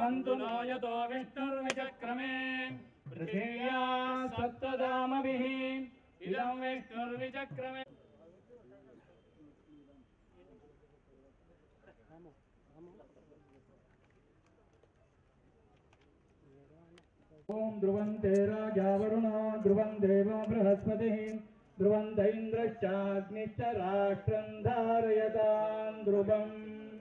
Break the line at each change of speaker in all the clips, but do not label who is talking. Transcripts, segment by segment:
ब्रुवन्तु no यतो विष्णुर्विचक्रमे पृथिव्या सप्तदामभिः इदं विष्णुर्विचक्रमे ॐ ध्रुवन्ते राजा वरुणो ध्रुवं देवो बृहस्पतिः ध्रुवन्त इन्द्रश्चाग्निश्च राष्ट्रं धारयतां ध्रुवम्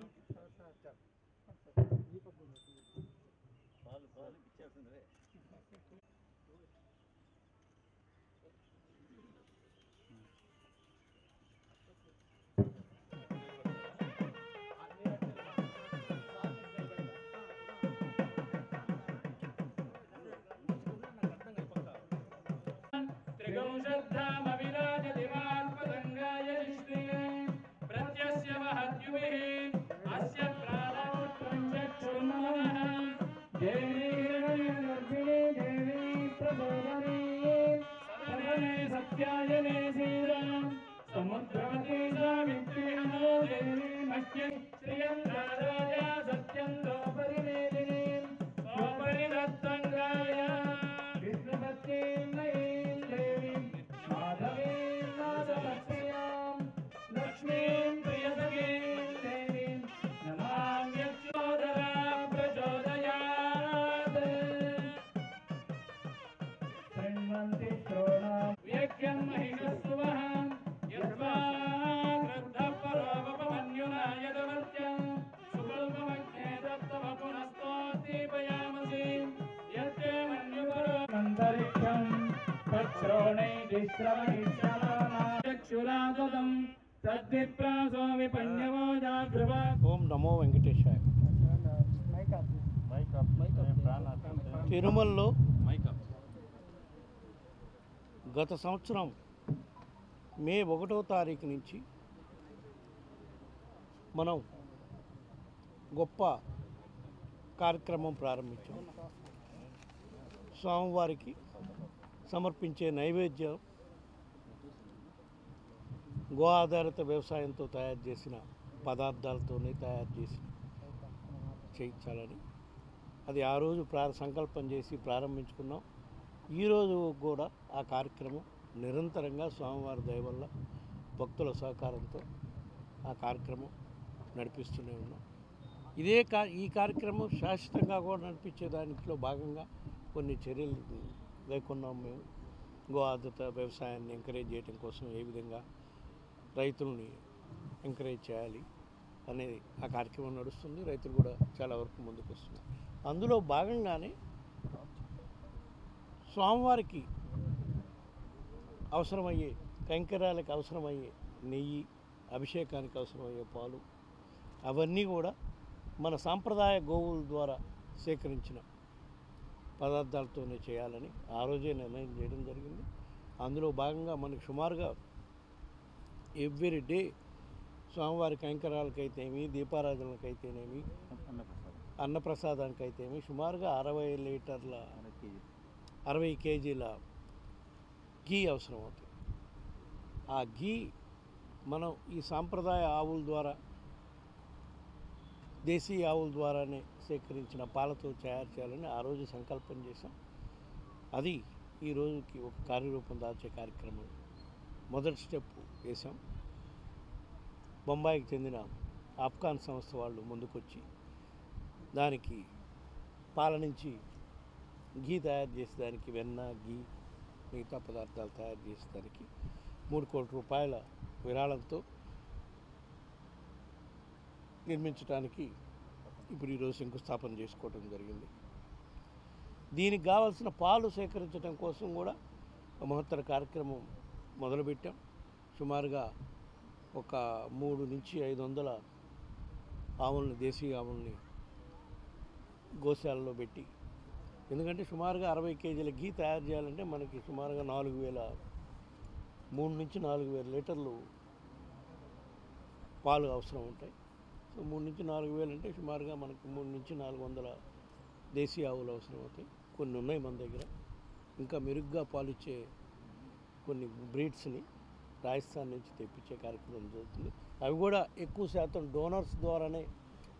त्रिगुंशद्धामविराजदिवाल्पतङ्गाय श्रिये प्रत्यस्य महद्युभिः अस्य प्राणपुत्रं चक्षुर्मनः देवी हिरण्यगर्भिणी देवी प्रबोधनी सदने सत्यायने श्रीराम समुद्रवती सावित्र्यनो देवी मह्ये श्रियं राजा सत्यं दोपरिमेदिनी दोपरिदत्तङ्गाय विष्णुपत्नीं नयीं देवीं माधवीं नादभक्त्यां लक्ष्मीं प्रियसखीं देवीं नमाम्यच्योदरा प्रचोदयात् शृण्वन्ति श्रोणां व्यख्यं महिषस्सुवः यद्वा क्रुद्धः परोपमन्युना यदवर्त्यं सुकुल्ममग्ने दत्तम पुनस्तोद्दीपयामसि यत्ते मन्युपरोऽन्तरिक्षं तच्छ्रवणैश्रवणिश्रवणाचक्षुराददं तद्विप्रासो विपन्यवो जागृवा
ఓం నమో వెంకటేశాయ తిరుమలలో గత సంవత్సరం మే ఒకటో తారీఖు నుంచి మనం గొప్ప కార్యక్రమం ప్రారంభించాం స్వామివారికి సమర్పించే నైవేద్యం గో ఆధారిత వ్యవసాయంతో తయారు చేసిన పదార్థాలతోనే తయారు చేసి చేయించాలని అది ఆ రోజు ప్రా సంకల్పం చేసి ప్రారంభించుకున్నాం ఈరోజు కూడా ఆ కార్యక్రమం నిరంతరంగా స్వామివారి దయ వల్ల భక్తుల సహకారంతో ఆ కార్యక్రమం నడిపిస్తూనే ఉన్నాం ఇదే కా ఈ కార్యక్రమం శాశ్వతంగా కూడా నడిపించే దాంట్లో భాగంగా కొన్ని చర్యలు లేకున్నాం మేము గో ఆధారిత వ్యవసాయాన్ని ఎంకరేజ్ చేయడం కోసం ఏ విధంగా రైతుల్ని ఎంకరేజ్ చేయాలి అనేది ఆ కార్యక్రమం నడుస్తుంది రైతులు కూడా చాలా వరకు ముందుకు వస్తున్నారు అందులో భాగంగానే స్వామివారికి అవసరమయ్యే కైంకర్యాలకు అవసరమయ్యే నెయ్యి అభిషేకానికి అవసరమయ్యే పాలు అవన్నీ కూడా మన సాంప్రదాయ గోవుల ద్వారా సేకరించిన పదార్థాలతోనే చేయాలని ఆ రోజే నిర్ణయం చేయడం జరిగింది అందులో భాగంగా మనకి సుమారుగా ఎవ్రీ డే స్వామివారి కైంకర్యాలకైతేమి దీపారాధనలకైతేనేమి అన్నప్రసాదానికైతేమి సుమారుగా అరవై లీటర్ల అరవై కేజీల గీ అవసరం అవుతుంది ఆ గీ మనం ఈ సాంప్రదాయ ఆవుల ద్వారా దేశీయ ఆవుల ద్వారానే సేకరించిన పాలతో తయారు చేయాలని ఆ రోజు సంకల్పం చేశాం అది ఈ రోజుకి ఒక కార్యరూపం దాల్చే కార్యక్రమం మొదటి స్టెప్ వేసాం బొంబాయికి చెందిన ఆఫ్ఘాన్ సంస్థ వాళ్ళు ముందుకొచ్చి దానికి పాల నుంచి గీ తయారు చేసేదానికి వెన్న గీ మిగతా పదార్థాలు తయారు చేసేదానికి మూడు కోట్ల రూపాయల విరాళంతో నిర్మించడానికి ఇప్పుడు ఈరోజు శంకుస్థాపన చేసుకోవడం జరిగింది దీనికి కావాల్సిన పాలు సేకరించడం కోసం కూడా ఒక మహత్తర కార్యక్రమం మొదలుపెట్టాం సుమారుగా ఒక మూడు నుంచి ఐదు వందల ఆవుల్ని దేశీయ ఆవుల్ని గోశాలలో పెట్టి ఎందుకంటే సుమారుగా అరవై కేజీల గీ తయారు చేయాలంటే మనకి సుమారుగా నాలుగు వేల మూడు నుంచి నాలుగు వేల లీటర్లు పాలు అవసరం ఉంటాయి సో మూడు నుంచి నాలుగు వేలు అంటే సుమారుగా మనకి మూడు నుంచి నాలుగు వందల దేశీయ ఆవులు అవసరం అవుతాయి కొన్ని ఉన్నాయి మన దగ్గర ఇంకా మెరుగ్గా పాలిచ్చే కొన్ని బ్రీడ్స్ని రాజస్థాన్ నుంచి తెప్పించే కార్యక్రమం జరుగుతుంది అవి కూడా ఎక్కువ శాతం డోనర్స్ ద్వారానే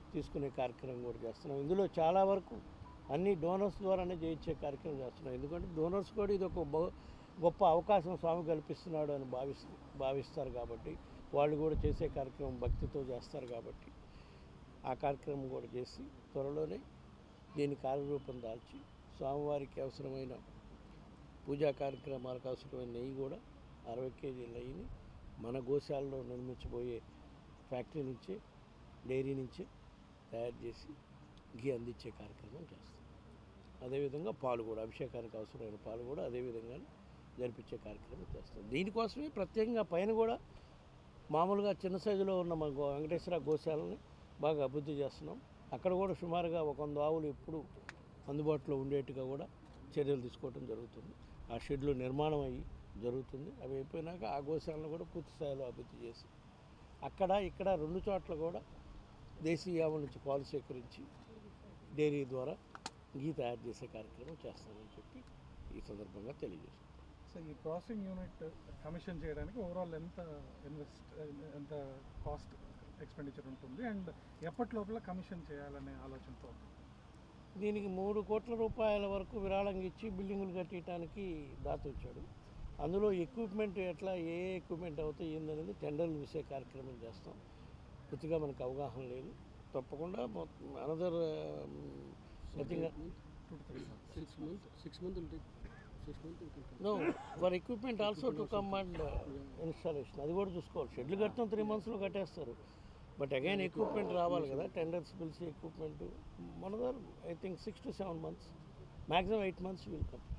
తీసుకునే కార్యక్రమం కూడా చేస్తున్నాం ఇందులో చాలా వరకు అన్ని డోనర్స్ ద్వారానే చేయించే కార్యక్రమం చేస్తున్నాం ఎందుకంటే డోనర్స్ కూడా ఇది ఒక బహు- గొప్ప అవకాశం స్వామి కల్పిస్తున్నాడు అని భావిస్తూ భావిస్తారు కాబట్టి వాళ్ళు కూడా చేసే కార్యక్రమం భక్తితో చేస్తారు కాబట్టి ఆ కార్యక్రమం కూడా చేసి త్వరలోనే దీని కార్యరూపం దాల్చి స్వామివారికి అవసరమైన పూజా కార్యక్రమాలకు అవసరమైన నెయ్యి కూడా అరవై కేజీల నెయ్యిని మన గోశాలలో నిర్మించబోయే ఫ్యాక్టరీ నుంచే డైరీ నుంచే తయారు చేసి ఘీ అందించే కార్యక్రమం చేస్తాం అదేవిధంగా పాలు కూడా అభిషేకానికి అవసరమైన పాలు కూడా అదేవిధంగా జరిపించే కార్యక్రమం చేస్తాం దీనికోసమే ప్రత్యేకంగా పైన కూడా మామూలుగా చిన్న సైజులో ఉన్న మన గో వెంకటేశ్వర గోశాలని బాగా అభివృద్ధి చేస్తున్నాం అక్కడ కూడా సుమారుగా ఒక వంద ఆవులు ఎప్పుడు అందుబాటులో ఉండేట్టుగా కూడా చర్యలు తీసుకోవడం జరుగుతుంది ఆ షెడ్లు నిర్మాణం అయ్యి జరుగుతుంది అవి అయిపోయినాక ఆ గోశాలను కూడా పూర్తి స్థాయిలో అభివృద్ధి చేసి అక్కడ ఇక్కడ రెండు చోట్ల కూడా దేశీయ ఆవుల నుంచి పాలు సేకరించి డైరీ ద్వారా ఘీ తయారు చేసే కార్యక్రమం చేస్తామని చెప్పి ఈ సందర్భంగా తెలియజేస్తాం
సో ఈ ప్రాసెసింగ్ యూనిట్ కమిషన్ చేయడానికి ఓవరాల్ ఎంత ఇన్వెస్ట్ ఎంత కాస్ట్ ఎక్స్పెండిచర్ ఉంటుంది అండ్ ఎప్పటి లోపల కమిషన్ చేయాలనే ఆలోచనతో ఉంది.
దీనికి మూడు కోట్ల రూపాయల వరకు విరాళంగా ఇచ్చి బిల్డింగులు కట్టడానికి దాత వచ్చాడు అందులో ఎక్విప్మెంట్ ఎట్లా ఏ ఏ ఎక్విప్మెంట్ అవుతాయి ఏందనేది టెండర్లు వేసే కార్యక్రమం చేస్తాం పూర్తిగా మనకు అవగాహన లేదు తప్పకుండా another nothing
Two to three months.
Six months, six months will take, six months will take.
No for equipment also to come and installation అది కూడా చూసుకోవాలి షెడ్లు కట్టడం త్రీ మంత్స్లో కట్టేస్తారు బట్ అగైన్ ఎక్విప్మెంట్ రావాలి కదా టెండర్స్ పిలిచి ఎక్విప్మెంట్ మనదర్ I think six to seven months maximum eight months will complete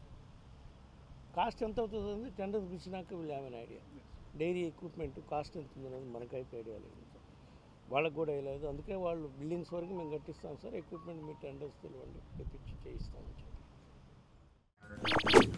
cost ఎంత అవుతుంది టెండర్స్ పిలిచినాక will have an idea dairy equipment cost ఎంత ఉంది అనేది మనకైతే ఐడియా లేదు వాళ్ళకి కూడా లేదు అందుకే వాళ్ళు బిల్డింగ్స్ వరకు మేము కట్టిస్తాం సార్ ఎక్విప్మెంట్ మీ టెండర్స్ తెలియండి తెప్పించి చేయిస్తామని చెప్పి